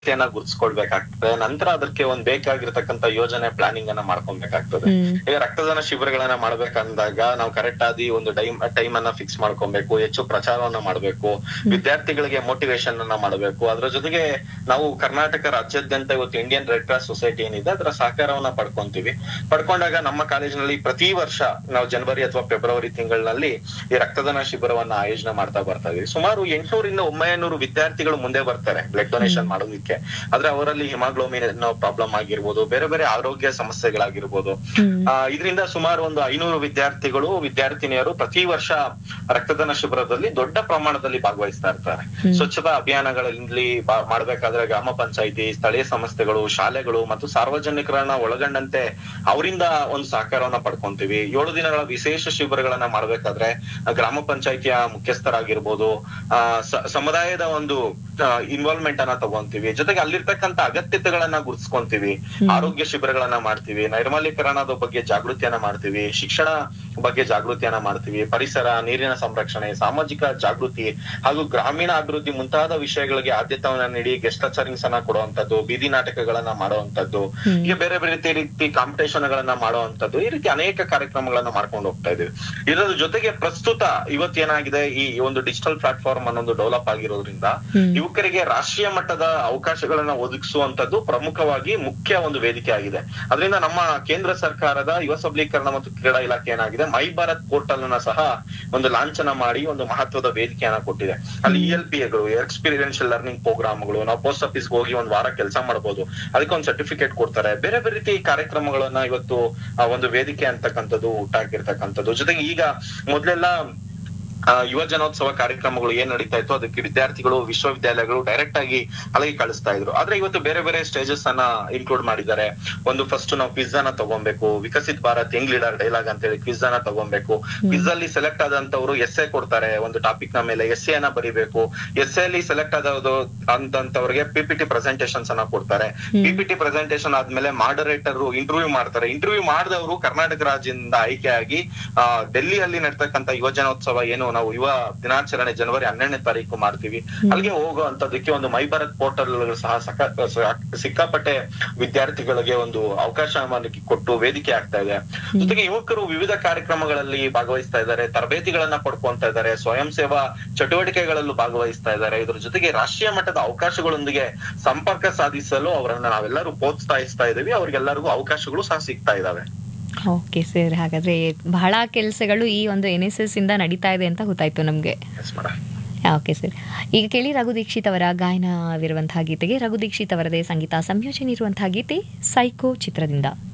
ನ ಗುರ್ಸ್ಕೊಳ್ಬೇಕಾಗ್ತದೆ ನಂತರ ಅದಕ್ಕೆ ಒಂದ್ ಬೇಕಾಗಿರ್ತಕ್ಕಂತ ಯೋಜನೆ ಪ್ಲಾನಿಂಗ್ ಅನ್ನ ಮಾಡ್ಕೊಬೇಕಾಗ್ತದೆ ಹ್ಮ್ ಈಗ ರಕ್ತದಾನ ಶಿಬಿರಗಳನ್ನ ಮಾಡ್ಬೇಕಂದಾಗ ನಾವು ಕರೆಕ್ಟ್ ಆಗಿ ಒಂದು ಟೈಮ್ ಟೈಮ್ ಅನ್ನ ಫಿಕ್ಸ್ ಮಾಡ್ಕೊಬೇಕು ಹೆಚ್ಚು ಪ್ರಚಾರವನ್ನ ಮಾಡ್ಬೇಕು ವಿದ್ಯಾರ್ಥಿಗಳಿಗೆ ಮೋಟಿವೇಶನ್ ಅನ್ನ ಮಾಡಬೇಕು ಅದ್ರ ಜೊತೆಗೆ ನಾವು ಕರ್ನಾಟಕ ರಾಜ್ಯಾದ್ಯಂತ ಇವತ್ತು ಇಂಡಿಯನ್ ರೆಡ್ ಕ್ರಾಸ್ ಸೊಸೈಟಿ ಏನಿದೆ ಅದರ ಸಹಕಾರವನ್ನ ಪಡ್ಕೊಂತೀವಿ ಪಡ್ಕೊಂಡಾಗ ನಮ್ಮ ಕಾಲೇಜಿನಲ್ಲಿ ಪ್ರತಿ ವರ್ಷ ನಾವು ಜನವರಿ ಅಥವಾ ಫೆಬ್ರವರಿ ತಿಂಗಳಿನಲ್ಲಿ ಈ ರಕ್ತದಾನ ಶಿಬಿರವನ್ನ ಆಯೋಜನೆ ಮಾಡ್ತಾ ಬರ್ತಾ ಇದೀವಿ ಸುಮಾರು ಎಂಟ್ನೂರಿಂದ ಒಂಬೈನೂರು ವಿದ್ಯಾರ್ಥಿಗಳು ಮುಂದೆ ಬರ್ತಾರೆ ಬ್ಲಡ್ ಡೊನೇಷನ್ ಮಾಡೋದಕ್ಕೆ ಆದ್ರೆ ಅವರಲ್ಲಿ ಹಿಮಾಗ್ಲೋಮಿನ್ ಪ್ರಾಬ್ಲಮ್ ಆಗಿರ್ಬೋದು ಬೇರೆ ಬೇರೆ ಆರೋಗ್ಯ ಸಮಸ್ಯೆಗಳಾಗಿರ್ಬೋದು ಹ್ಮ್ ಆ, ಇದರಿಂದ ಸುಮಾರು ಒಂದು ಐನೂರು ವಿದ್ಯಾರ್ಥಿಗಳು ವಿದ್ಯಾರ್ಥಿನಿಯರು ಪ್ರತಿ ವರ್ಷ ರಕ್ತದಾನ ಶಿಬಿರದಲ್ಲಿ ದೊಡ್ಡ ಪ್ರಮಾಣದಲ್ಲಿ ಭಾಗವಹಿಸ್ತಾ ಇರ್ತಾರೆ ಹ್ಮ್. ಸ್ವಚ್ಛತಾ ಅಭಿಯಾನಗಳಲ್ಲಿ ಬಾ- ಮಾಡ್ಬೇಕಾದ್ರೆ ಗ್ರಾಮ ಪಂಚಾಯಿತಿ ಸ್ಥಳೀಯ ಸಂಸ್ಥೆಗಳು ಶಾಲೆಗಳು ಮತ್ತು ಸಾರ್ವಜನಿಕರನ್ನ ಒಳಗೊಂಡಂತೆ ಅವರಿಂದ ಒಂದು ಸಹಕಾರವನ್ನ ಪಡ್ಕೊಂತೀವಿ ಏಳು ದಿನಗಳ ವಿಶೇಷ ಶಿಬಿರಗಳನ್ನ ಮಾಡ್ಬೇಕಾದ್ರೆ ಆ, ಗ್ರಾಮ ಪಂಚಾಯಿತಿಯ ಮುಖ್ಯಸ್ಥರಾಗಿರ್ಬೋದು ಆ ಸ- ಸಮುದಾಯದ ಒಂದು ಇನ್ವಾಲ್ವ್ಮೆಂಟ್ ಅನ್ನ ತಗೊಂತೀವಿ ಜೊತೆಗೆ ಅಲ್ಲಿರ್ತಕ್ಕಂತ ಅಗತ್ಯತೆಗಳನ್ನ ಗುರ್ಸ್ಕೊಂತೀವಿ ಆರೋಗ್ಯ ಶಿಬಿರಗಳನ್ನ ಮಾಡ್ತೀವಿ ನೈರ್ಮಲ್ಯೀಕರಣದ ಬಗ್ಗೆ ಜಾಗೃತಿಯನ್ನ ಮಾಡ್ತೀವಿ ಶಿಕ್ಷಣ ಬಗ್ಗೆ ಜಾಗೃತಿಯನ್ನ ಮಾಡ್ತೀವಿ ಪರಿಸರ ನೀರಿನ ಸಂರಕ್ಷಣೆ ಸಾಮಾಜಿಕ ಜಾಗೃತಿ ಹಾಗೂ ಗ್ರಾಮೀಣ ಅಭಿವೃದ್ಧಿ ಮುಂತಾದ ವಿಷಯಗಳಿಗೆ ಆದ್ಯತೆಯನ್ನ ನೀಡಿ ಗೆಸ್ಟ್ ಲೆಕ್ಚರಿಂಗ್ಸ್ ಅನ್ನ ಕೊಡುವಂತದ್ದು ಬೀದಿ ನಾಟಕಗಳನ್ನ ಮಾಡುವಂತದ್ದು ಹ್ಮ್. ಹೀಗೆ ಬೇರೆ ಬೇರೆ ರೀತಿ ರೀತಿ ಕಾಂಪಿಟೇಷನ್ ಗಳನ್ನ ಮಾಡುವಂತದ್ದು ಈ ರೀತಿ ಅನೇಕ ಕಾರ್ಯಕ್ರಮಗಳನ್ನ ಮಾಡ್ಕೊಂಡು ಹೋಗ್ತಾ ಇದೀವಿ ಇದರ ಜೊತೆಗೆ ಪ್ರಸ್ತುತ ಇವತ್ತೇನಾಗಿದೆ ಈ ಒಂದು ಡಿಜಿಟಲ್ ಪ್ಲಾಟ್ಫಾರ್ಮ್ ಅನ್ನೊಂದು ಡೆವಲಪ್ ಆಗಿರೋದ್ರಿಂದ ಹ್ಮ್. ಯುವಕರಿಗೆ ರಾಷ್ಟ್ರೀಯ ಮಟ್ಟದ ಅವಕಾಶಗಳನ್ನ ಒದಗಿಸುವಂತದ್ದು ಪ್ರಮುಖವಾಗಿ ಮುಖ್ಯ ಒಂದು ವೇದಿಕೆ ಆಗಿದೆ ಅದರಿಂದ ನಮ್ಮ ಕೇಂದ್ರ ಸರ್ಕಾರದ ಯುವ ಸಬಲೀಕರಣ ಮತ್ತು ಕ್ರೀಡಾ ಇಲಾಖೆ ಏನಾಗಿದೆ ಮೈ ಭಾರತ್ ಪೋರ್ಟಲ್ ಅನ್ನ ಸಹ ಒಂದು ಲಾಂಛನ ಮಾಡಿ ಒಂದು ಮಹತ್ವದ ವೇದಿಕೆಯನ್ನ ಕೊಟ್ಟಿದೆ ಅಲ್ಲಿ ಇ ಎಲ್ ಪಿ ಗಳು ಎಕ್ಸ್ಪೀರಿಯನ್ಷಿಯಲ್ ಲರ್ನಿಂಗ್ ಪ್ರೋಗ್ರಾಮ್ಗಳು ನಾವು ಪೋಸ್ಟ್ ಆಫೀಸ್ ಹೋಗಿ ಒಂದ್ ವಾರ ಕೆಲಸ ಮಾಡಬಹುದು ಅದಕ್ಕೆ ಒಂದು ಸರ್ಟಿಫಿಕೇಟ್ ಕೊಡ್ತಾರೆ ಬೇರೆ ಬೇರೆ ರೀತಿ ಕಾರ್ಯಕ್ರಮಗಳನ್ನ ಇವತ್ತು ಆ, ಒಂದು ವೇದಿಕೆ ಅಂತಕ್ಕಂಥದ್ದು ಹುಟ್ಟಾಕಿರ್ತಕ್ಕಂಥದ್ದು ಜೊತೆಗೆ ಈಗ ಮೊದ್ಲೆಲ್ಲ ಆ, ಯುವ ಜನೋತ್ಸವ ಕಾರ್ಯಕ್ರಮಗಳು ಏನ್ ನಡೀತಾ ಇತ್ತು ಅದಕ್ಕೆ ವಿದ್ಯಾರ್ಥಿಗಳು ವಿಶ್ವವಿದ್ಯಾಲಯಗಳು ಡೈರೆಕ್ಟ್ ಆಗಿ ಅಲ್ಲಿಗೆ ಕಳಿಸ್ತಾ ಇದ್ರು ಆದ್ರೆ ಇವತ್ತು ಬೇರೆ ಬೇರೆ ಸ್ಟೇಜಸ್ ಅನ್ನ ಇನ್ಕ್ಲೂಡ್ ಮಾಡಿದ್ದಾರೆ ಒಂದು ಫಸ್ಟ್ ನಾವು ಕ್ವಿಜ್ ಅನ್ನ ತಗೊಬೇಕು Viksit Bharat young leader dialogue ಅಂತ ಹೇಳಿ ಕ್ವಿಜ್ ಅನ್ನ ತಗೊಬೇಕು ಕ್ವಿಜ್ ಅಲ್ಲಿ ಸೆಲೆಕ್ಟ್ ಆದಂತವ್ರು ಎಸ್ ಎ ಕೊಡ್ತಾರೆ ಒಂದು ಟಾಪಿಕ್ ನ ಮೇಲೆ ಎಸ್ ಅನ್ನ ಬರಿಬೇಕು ಎಸ್ ಅಲ್ಲಿ ಸೆಲೆಕ್ಟ್ ಆದವರು ಅಂತವ್ರಿಗೆ ಪಿಪಿಟಿ ಪ್ರೆಸೆಂಟೇಶನ್ಸ್ ಅನ್ನ ಕೊಡ್ತಾರೆ ಪಿಪಿಟಿ ಪ್ರೆಸೆಂಟೇಶನ್ ಆದ್ಮೇಲೆ ಮಾಡರೇಟರ್ ಇಂಟರ್ವ್ಯೂ ಮಾಡ್ತಾರೆ ಇಂಟರ್ವ್ಯೂ ಮಾಡಿದವರು ಕರ್ನಾಟಕ ರಾಜ್ಯದಿಂದ ಆಯ್ಕೆಯಾಗಿ ಆ, ಡೆಲ್ಲಿಯಲ್ಲಿ ನಡ್ತಕ್ಕಂತ ಯುವ ಜನೋತ್ಸವ ಏನು ನಾವು ಯುವ ದಿನಾಚರಣೆ ಜನವರಿ ಹನ್ನೆರಡನೇ ತಾರೀಕು ಮಾಡ್ತೀವಿ ಅಲ್ಲಿಗೆ ಹೋಗುವಂತದಕ್ಕೆ ಒಂದು ಮೈ ಭಾರತ್ ಪೋರ್ಟಲ್ ಸಹ ಸಕ- ಸ- ಸಿಕ್ಕಾಪಟ್ಟೆ ವಿದ್ಯಾರ್ಥಿಗಳಿಗೆ ಒಂದು ಅವಕಾಶ ಕೊಟ್ಟು ವೇದಿಕೆ ಆಗ್ತಾ ಇದೆ ಜೊತೆಗೆ ಯುವಕರು ವಿವಿಧ ಕಾರ್ಯಕ್ರಮಗಳಲ್ಲಿ ಭಾಗವಹಿಸ್ತಾ ಇದ್ದಾರೆ ತರಬೇತಿಗಳನ್ನ ಪಡ್ಕೊಂತಾ ಇದ್ದಾರೆ ಸ್ವಯಂ ಸೇವಾ ಚಟುವಟಿಕೆಗಳಲ್ಲೂ ಭಾಗವಹಿಸ್ತಾ ಇದ್ದಾರೆ ಇದ್ರ ಜೊತೆಗೆ ರಾಷ್ಟ್ರೀಯ ಮಟ್ಟದ ಅವಕಾಶಗಳೊಂದಿಗೆ ಸಂಪರ್ಕ ಸಾಧಿಸಲು ಅವರನ್ನ ನಾವೆಲ್ಲರೂ ಪ್ರೋತ್ಸಾಹಿಸ್ತಾ ಇದ್ದೀವಿ ಅವ್ರಿಗೆಲ್ಲರಿಗೂ ಅವಕಾಶಗಳು ಸಹ ಸಿಗ್ತಾ ಇದಾವೆ ಓಕೆ ಸರ್ ಹಾಗಾದ್ರೆ ಬಹಳ ಕೆಲಸಗಳು ಈ ಒಂದು ಎನ್ ಎಸ್ ಎಸ್ ಇಂದ ನಡೀತಾ ಇದೆ ಅಂತ ಗೊತ್ತಾಯ್ತು ನಮಗೆ ಎಸ್ ಮೇಡಮ್ ಓಕೆ ಸರ್ ಈಗ ಕೇಳಿ ರಘು ದೀಕ್ಷಿತ್ ಅವರ ಗಾಯನವಿರುವಂತಹ ಗೀತೆಗೆ ರಘು ದೀಕ್ಷಿತ್ ಅವರದೇ ಸಂಗೀತ ಸಂಯೋಜನೆ ಇರುವಂತಹ ಗೀತೆ ಸೈಕೋ ಚಿತ್ರದಿಂದ